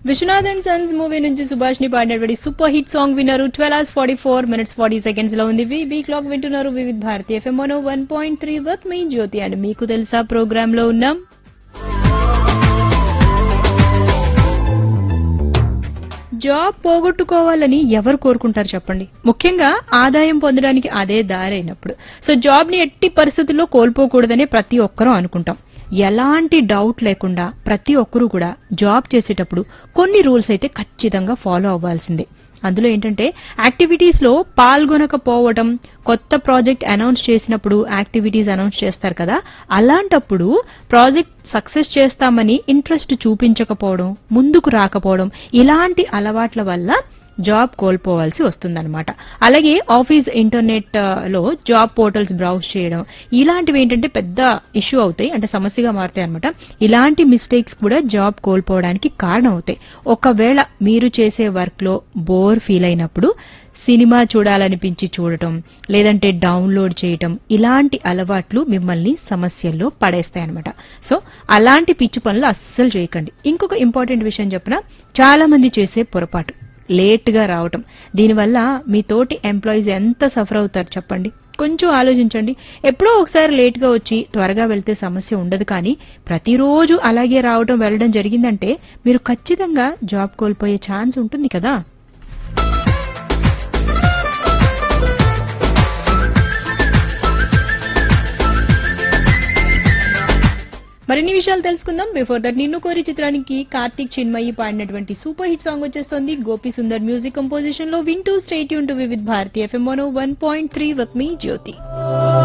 Vishwanath and Sons movie నుంచి సుభాష్ ని పాడినటువంటి సూపర్ హిట్ సాంగ్ విన్నారు twelve hours forty four minutes forty seconds లో ఉంది బీ క్లాక్ వింటున్నారు Vividh Bharati FM one point three work me Jyothi and మీకు తెలుసా ప్రోగ్రామ్ లో ఉన్నాం జాబ్ పోగొట్టుకోవాలని ఎవరు కోరుకుంటారు చెప్పండి ముఖ్యంగా ఆదాయం పొందడానికి అదే దారైనప్పుడు సో జాబ్ ని ఎట్టి పరిస్థితుల్లో కోల్పోకూడదని ప్రతి ఒక్కరూ అనుకుంటాం ఎలాంటి డౌట్ లేకుండా ప్రతి ఒక్కరూ కూడా జాబ్ చేసేటప్పుడు కొన్ని రూల్స్ అయితే ఖచ్చితంగా ఫాలో అవ్వాల్సిందే అందులో ఏంటంటే యాక్టివిటీస్ లో పాల్గొనకపోవడం కొత్త ప్రాజెక్ట్ అనౌన్స్ చేసినప్పుడు యాక్టివిటీస్ అనౌన్స్ చేస్తారు కదా అలాంటప్పుడు ప్రాజెక్ట్ సక్సెస్ చేస్తామని ఇంట్రెస్ట్ చూపించకపోవడం ముందుకు రాకపోవడం ఇలాంటి అలవాట్ల వల్ల జాబ్ కోల్పోవాల్సి వస్తుందన్నమాట అలాగే ఆఫీస్ ఇంటర్నెట్ ఆ, లో జాబ్ పోర్టల్స్ బ్రౌజ్ చేయడం ఇలాంటివి ఏంటంటే పెద్ద ఇష్యూ అవుతాయి అంటే సమస్యగా మారుతాయి అనమాట ఇలాంటి మిస్టేక్స్ కూడా జాబ్ కోల్పోవడానికి కారణం అవుతాయి ఒకవేళ మీరు చేసే వర్క్ లో బోర్ ఫీల్ అయినప్పుడు సినిమా చూడాలనిపించి చూడటం లేదంటే డౌన్లోడ్ చేయటం ఇలాంటి అలవాట్లు మిమ్మల్ని సమస్యల్లో పడేస్తాయి అనమాట సో అలాంటి పిచ్చి పనులు అస్సలు చేయకండి ఇంకొక ఇంపార్టెంట్ విషయం చెప్పిన చాలా మంది చేసే పొరపాటు లేట్ గా రావటం దీనివల్ల మీ తోటి ఎంప్లాయీస్ ఎంత సఫర్ అవుతారు చెప్పండి కొంచెం ఆలోచించండి ఎప్పుడో ఒకసారి లేట్ గా వచ్చి త్వరగా వెళ్తే సమస్య ఉండదు కానీ ప్రతిరోజు అలాగే రావటం వెళ్ళడం జరిగిందంటే మీరు ఖచ్చితంగా జాబ్ కోల్పోయే ఛాన్స్ ఉంటుంది కదా మరిన్ని విషయాలు తెలుసుకుందాం బిఫోర్ దట్ నిన్ను కోరి చిత్రానికి కార్తీక్ చిన్మయి పాడినటువంటి సూపర్ హిట్ సాంగ్ వచ్చేస్తుంది గోపి సుందర్ మ్యూజిక్ కంపోజిషన్ లో వింటూ స్టేట్ యూన్ to Vividh Bharati FM one point three with me Jyothi